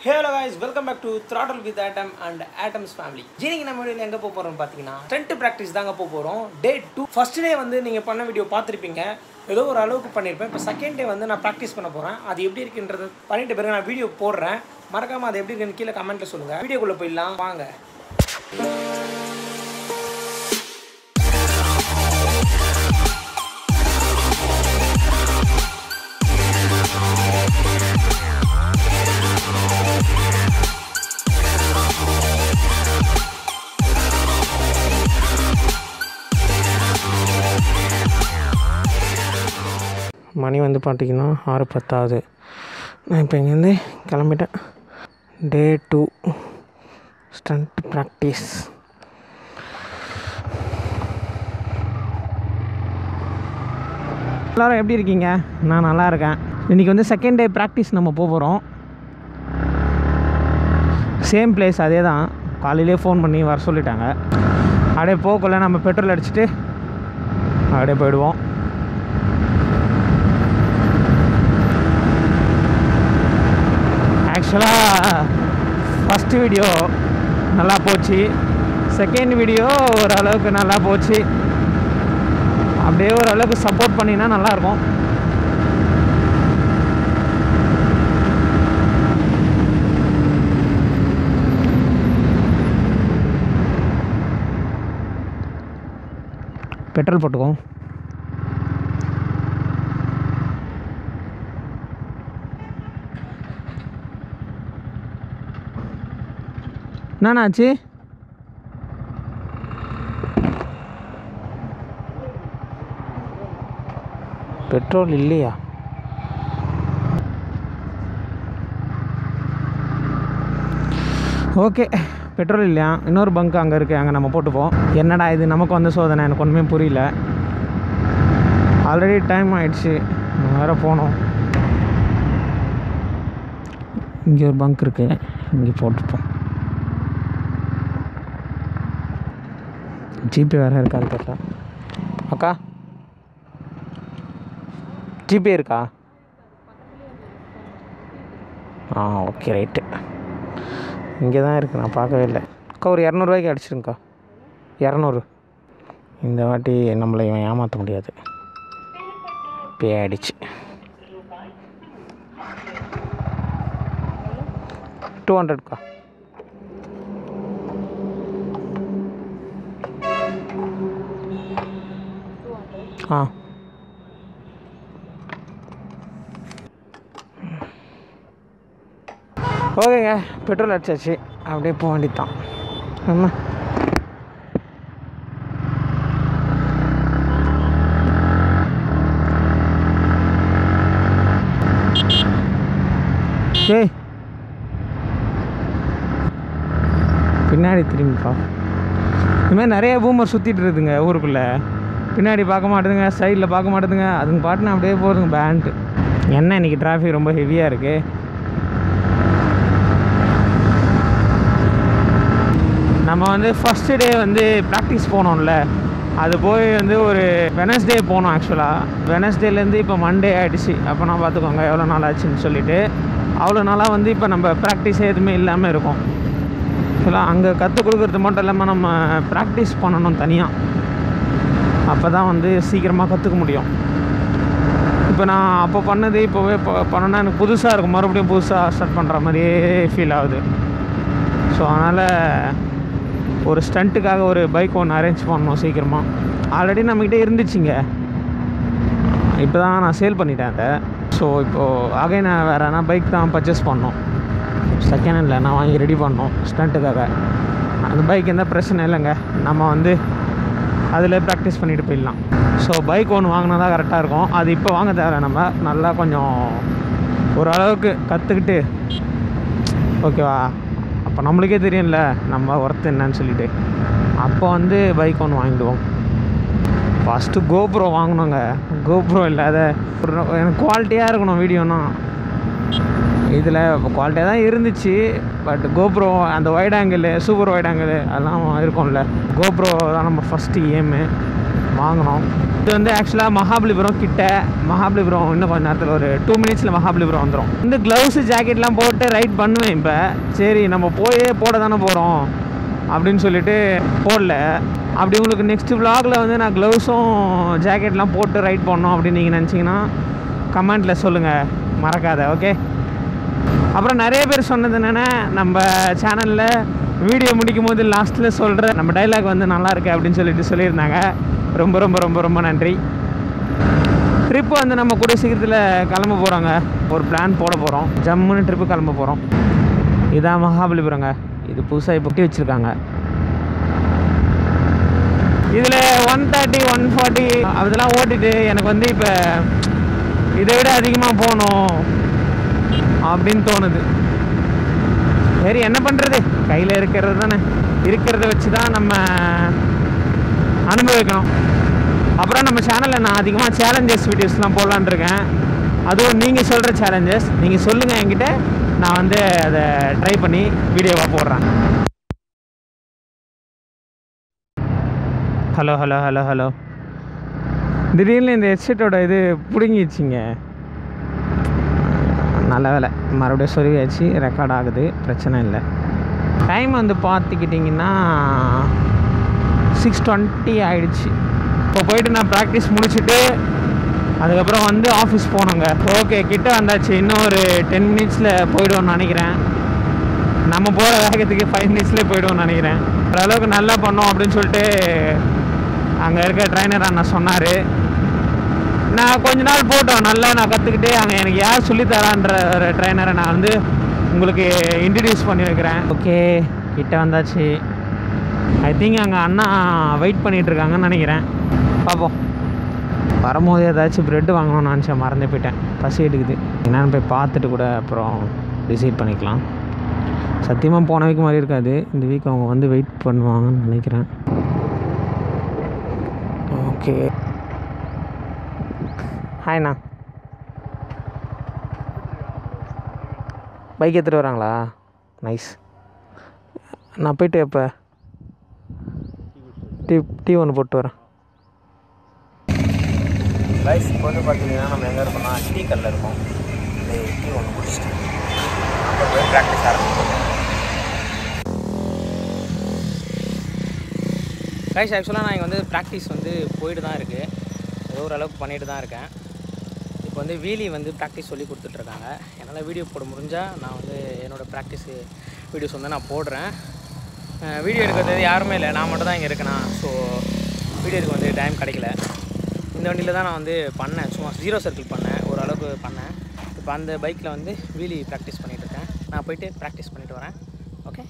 hello guys welcome back to throttle with atom and atoms family ஜீனிக்கு நம்ம வீடியோவில் எங்கே போக போகிறோம்னு பார்த்தீங்கன்னா ஸ்டண்ட் ப்ராக்டிஸ் தாங்க போக போகிறோம் டே டூ ஃபர்ஸ்ட் டே வந்து நீங்கள் பண்ண வீடியோ பார்த்துருப்பீங்க ஏதோ ஒரு அளவுக்கு பண்ணியிருப்பேன் இப்போ செகண்ட் டே வந்து நான் ப்ராக்டிஸ் பண்ண போகிறேன் அது எப்படி இருக்குன்றது பண்ணிட்டு பிறகு நான் வீடியோ போடுறேன் மறக்காமல் அது எப்படி இருக்குன்னு கீழே கமெண்ட்டில் சொல்லுங்கள் வீடியோக்குள்ளே போயிடலாம் வாங்க மணி வந்து பார்த்திங்கன்னா ஆறு பத்தாவது நான் இப்போ இங்கேருந்து கிளம்பிட்டேன் டே டூ ஸ்டண்ட் ப்ராக்டிஸ் எல்லோரும் எப்படி இருக்கீங்க நான் நல்லா இருக்கேன் இன்றைக்கி வந்து செகண்ட் டே ப்ராக்டிஸ் நம்ம போக போகிறோம் சேம் பிளேஸ் அதே தான் காலையிலே ஃபோன் பண்ணி வர சொல்லிட்டாங்க அப்படியே போகக்குள்ள நம்ம பெட்ரோல் அடிச்சுட்டு அப்படியே போயிடுவோம் ஆக்சுவலாக ஃபஸ்ட்டு வீடியோ நல்லா போச்சு செகண்ட் வீடியோ ஓரளவுக்கு நல்லா போச்சு அப்படியே ஓரளவுக்கு சப்போர்ட் பண்ணினா நல்லாயிருக்கும் பெட்ரோல் போட்டுக்கோ என்னாச்சு பெட்ரோல் இல்லையா ஓகே பெட்ரோல் இல்லையா இன்னொரு பங்க் அங்கே இருக்குது அங்கே நம்ம போட்டுப்போம் என்னடா இது நமக்கு வந்த சோதனை எனக்கு ஒன்றுமே புரியல ஆல்ரெடி டைம் ஆயிடுச்சு நம்ம வேறு போனோம் இங்கே ஒரு பங்க் இருக்குது இங்கே போட்டுப்போம் ஜிபே வேறு இருக்கான்னு தெரியல அக்கா ஜிபே இருக்கா ஆ ஓகே ரைட்டு இங்கே தான் இருக்குது நான் பார்க்கவே இல்லை அக்கா ஒரு இரநூறுவாய்க்கு அடிச்சிருங்கக்கா இரநூறு இந்த வாட்டி நம்மளை இவன் ஏமாற்ற முடியாது பே ஆயிடுச்சு டூ ஹண்ட்ரட்க்கா ஆ ஓகேங்க பெட்ரோல் அடிச்சாச்சு அப்படியே போக வேண்டியது தான் ஏய் பின்னாடி திரும்பிப்பா இந்த மாதிரி நிறைய பூமர் சுற்றிட்டு இருக்குதுங்க ஊருக்குள்ளே பின்னாடி பார்க்க மாட்டேதுங்க சைடில் பார்க்க மாட்டேதுங்க அதுங்க பாட்டுன்னு அப்படியே போகுதுங்க பேண்ட்டு என்ன இன்றைக்கி டிராஃபிக் ரொம்ப ஹெவியாக இருக்குது நம்ம வந்து ஃபஸ்ட்டு டே வந்து ப்ராக்டிஸ் போனோம்ல அது போய் வந்து ஒரு வெனஸ்டே போனோம் ஆக்சுவலாக வெனஸ்டேலேருந்து இப்போ மண்டே ஆகிடுச்சு அப்போ நான் பார்த்துக்கோங்க எவ்வளோ நாள் ஆச்சுன்னு சொல்லிட்டு அவ்வளோ நாளாக வந்து இப்போ நம்ம ப்ராக்டிஸ் எதுவுமே இல்லாமல் இருக்கும் ஆக்சுவலாக அங்கே கற்றுக் கொடுக்குறது மட்டும் இல்லாமல் நம்ம ப்ராக்டிஸ் பண்ணணும் தனியாக அப்போ தான் வந்து சீக்கிரமாக கற்றுக்க முடியும் இப்போ நான் அப்போ பண்ணது இப்போவே இப்போ பண்ணோன்னா எனக்கு புதுசாக இருக்கும் மறுபடியும் புதுசாக ஸ்டார்ட் பண்ணுற மாதிரியே ஃபீல் ஆகுது ஸோ அதனால் ஒரு ஸ்டண்ட்டுக்காக ஒரு பைக் ஒன்று அரேஞ்ச் பண்ணணும் சீக்கிரமாக ஆல்ரெடி நம்மக்கிட்ட இருந்துச்சுங்க இப்போ தான் நான் சேல் பண்ணிட்டேன் அதை ஸோ இப்போது ஆகே நான் வேறு எதனா பைக் தான் பர்ச்சேஸ் பண்ணோம் செகண்ட் ஹேண்டில் நான் வாங்கி ரெடி பண்ணோம் ஸ்டண்ட்டுக்காக அந்த பைக் எந்த பிரச்சனை இல்லைங்க நம்ம வந்து அதில் ப்ராக்டிஸ் பண்ணிட்டு போயிடலாம் ஸோ பைக் ஒன்று வாங்கினா தான் கரெக்டாக இருக்கும் அது இப்போ வாங்க தேவை நம்ம நல்லா கொஞ்சம் ஓரளவுக்கு கற்றுக்கிட்டு ஓகேவா அப்போ நம்மளுக்கே தெரியும்ல நம்ம ஒர்த்து என்னன்னு சொல்லிட்டு அப்போ வந்து பைக் ஒன்று வாங்கிடுவோம் ஃபஸ்ட்டு கோப்ரோ வாங்கினோங்க கோப்ரோ இல்லாத ஒரு எனக்கு குவாலிட்டியாக இருக்கணும் வீடியோனா இதில் குவாலிட்டியாக தான் இருந்துச்சு பட் கோப்ரோ அந்த wide angle super wide angle அதெல்லாம் இருக்கும்ல கோப்ரோ தான் நம்ம ஃபஸ்ட்டு ஏமு வாங்கினோம் இது வந்து ஆக்சுவலாக மகாபலிபுரம் கிட்ட மகாபலிபுரம் இன்னும் கொஞ்ச நேரத்தில் ஒரு டூ மினிட்ஸில் மகாபலிபுரம் வந்துடும் இந்த க்ளவுஸு ஜாக்கெட்லாம் போட்டு ரைட் பண்ணுவேன் இப்போ சரி நம்ம போயே போட தானே போகிறோம் அப்படின்னு சொல்லிட்டு போடல அப்படி உங்களுக்கு நெக்ஸ்ட் vlogல வந்து நான் க்ளவுஸும் ஜாக்கெட்லாம் போட்டு ரைட் பண்ணோம் அப்படின்னு நீங்கள் நினச்சிங்கன்னா கமெண்ட்டில் சொல்லுங்கள் மறக்காத ஓகே அப்புறம் நிறைய பேர் சொன்னது என்னென்னா நம்ம சேனலில் வீடியோ முடிக்கும் போது லாஸ்ட்டில் சொல்கிற நம்ம டைலாக் வந்து நல்லா இருக்கு அப்படின்னு சொல்லிட்டு சொல்லியிருந்தாங்க ரொம்ப ரொம்ப ரொம்ப ரொம்ப நன்றி ட்ரிப்பு வந்து நம்ம கூடிய சீக்கிரத்தில் கிளம்ப போகிறோங்க ஒரு பிளான் போட போகிறோம் ஜம்முன்னு ட்ரிப்பு கிளம்ப போகிறோம் இதான் மகாபலிபுரங்க இது புதுசாக இப்போ கட்டி வச்சுருக்காங்க இதில் ஒன் தேர்ட்டி ஒன் ஃபார்ட்டி அதெல்லாம் ஓட்டிட்டு எனக்கு வந்து இப்போ இதை விட அதிகமாக போகணும் அப்படின்னு தோணுது சரி என்ன பண்ணுறது கையில் இருக்கிறது தானே இருக்கிறத வச்சு தான் நம்ம அனுபவிக்கணும் அப்புறம் நம்ம சேனலில் நான் அதிகமாக சேலஞ்சஸ் வீடியோஸ்லாம் போடலான் இருக்கேன் அதுவும் நீங்கள் சொல்கிற சேலஞ்சஸ் நீங்கள் சொல்லுங்கள் என்கிட்ட நான் வந்து அதை ட்ரை பண்ணி வீடியோவாக போடுறேன் ஹலோ ஹலோ ஹலோ ஹலோ திடீர்னு இந்த ஹெட்செட்டோட இது பிடுங்கிடுச்சிங்க நல்ல வேலை மறுபடியும் சொருவியாச்சு ரெக்கார்ட் ஆகுது பிரச்சனை இல்லை டைம் வந்து பார்த்துக்கிட்டிங்கன்னா சிக்ஸ் டுவெண்ட்டி ஆயிடுச்சு இப்போ போயிட்டு நான் ப்ராக்டிஸ் முடிச்சுட்டு அதுக்கப்புறம் வந்து ஆஃபீஸ் போனோங்க ஓகே கிட்ட வந்தாச்சு இன்னும் ஒரு டென் மினிட்ஸில் போயிடுவோம்னு நினைக்கிறேன் நம்ம போகிற வேகத்துக்கு ஃபைவ் மினிட்ஸ்லேயே போயிடுவோம்னு நினைக்கிறேன் ஓரளவுக்கு நல்லா பண்ணோம் அப்படின்னு சொல்லிட்டு அங்கே இருக்க ட்ரைனர் அண்ணா சொன்னார் நான் கொஞ்ச நாள் போட்டோம் நல்லா நான் கற்றுக்கிட்டு அங்கே எனக்கு யார் சொல்லித்தரான்ற ஒரு ட்ரைனரை நான் வந்து உங்களுக்கு இன்ட்ரடியூஸ் பண்ணி வைக்கிறேன் ஓகே கிட்ட வந்தாச்சு ஐ திங்க் அங்கே அண்ணா வெயிட் பண்ணிகிட்டு இருக்காங்கன்னு நினைக்கிறேன் பார்ப்போம் வரும்போது ஏதாச்சும் ப்ரெட்டு வாங்கணும்னு நினச்சேன் மறந்து போயிட்டேன் பசி எடுக்குது என்னென்னு போய் பார்த்துட்டு கூட அப்புறம் டிசைட் பண்ணிக்கலாம் சத்தியமாக போன வீக் மாதிரி இருக்காது இந்த வீக் அவங்க வந்து வெயிட் பண்ணுவாங்கன்னு நினைக்கிறேன் ஓகே ஹாய்ண்ணா பைக் எடுத்துகிட்டு வராங்களா நைஸ் நான் போயிட்டு எப்போ டீ டீ ஒன்று போட்டு வரேன் ரைஸ் இப்போ வந்து பார்த்தீங்கன்னா நம்ம எங்கே இருக்கோம்னா டீ கல்லில் இருக்கோம் டீ ஒன்று குடிச்சிட்டு அப்புறம் போய் ப்ராக்டிஸ் ஆரம்பிப்போம் கைஸ் ஆக்சுவலாக நான் இங்கே வந்து ப்ராக்டிஸ் வந்து போயிட்டு தான் இருக்குது ஏதோ ஒரு அளவுக்கு பண்ணிட்டு தான் இருக்கேன் இப்போ வந்து வீலி வந்து ப்ராக்டிஸ் சொல்லி கொடுத்துட்ருக்காங்க என்னால் வீடியோ போட முடிஞ்சால் நான் வந்து என்னோடய ப்ராக்டிஸு வீடியோஸ் வந்து நான் போடுறேன் வீடியோ எடுக்கிறது யாருமே இல்லை நான் மட்டும் தான் இங்கே இருக்கேனா ஸோ வீடியோ எடுக்க வந்து டைம் கிடைக்கல இந்த வண்டியில் தான் நான் வந்து பண்ணேன் சும்மா ஜீரோ சர்க்கிள் பண்ணேன் ஓரளவுக்கு பண்ணேன் இப்போ அந்த பைக்கில் வந்து வீலி ப்ராக்டிஸ் பண்ணிகிட்டு இருக்கேன் நான் போயிட்டு ப்ராக்டிஸ் பண்ணிட்டு வரேன் ஓகே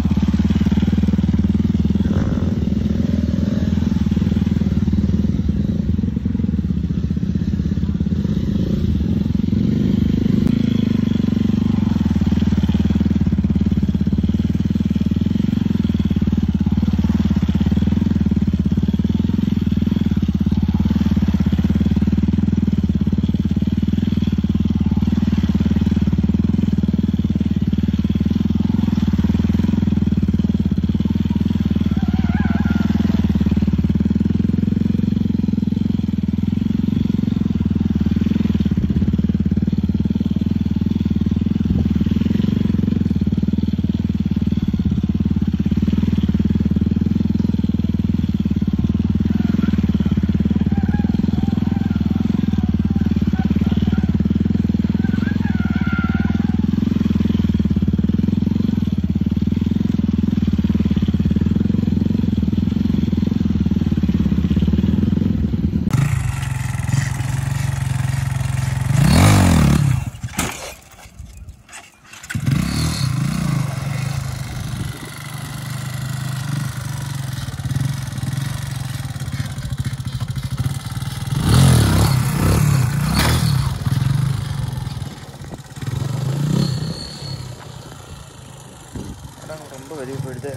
ரொம்ப வெளியே போயிடுது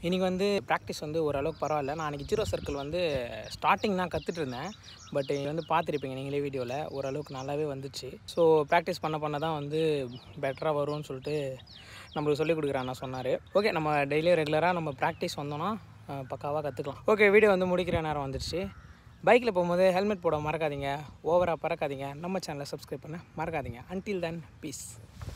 இன்றைக்கி வந்து ப்ராக்டிஸ் வந்து ஓரளவுக்கு பரவாயில்ல நான் அன்றைக்கி ஜீரோ சர்க்கிள் வந்து ஸ்டார்டிங் தான் கற்றுட்டு இருந்தேன் பட் வந்து பார்த்துருப்பீங்க நீங்களே வீடியோவில் ஓரளவுக்கு நல்லாவே வந்துச்சு ஸோ ப்ராக்டிஸ் பண்ண பண்ண தான் வந்து பெட்டராக வரும்னு சொல்லிட்டு நம்மளுக்கு சொல்லிக் கொடுக்குறான் நான் சொன்னார் ஓகே நம்ம டெய்லியும் ரெகுலராக நம்ம ப்ராக்டிஸ் வந்தோன்னா அஹ், பக்காவாக கற்றுக்கலாம் ஓகே வீடியோ வந்து முடிக்கிற நேரம் வந்துடுச்சு பைக்கில் போகும்போது ஹெல்மெட் போட மறக்காதீங்க ஓவராக பறக்காதீங்க நம்ம சேனலை சப்ஸ்கிரைப் பண்ண மறக்காதீங்க அன்டில் தென் பீஸ்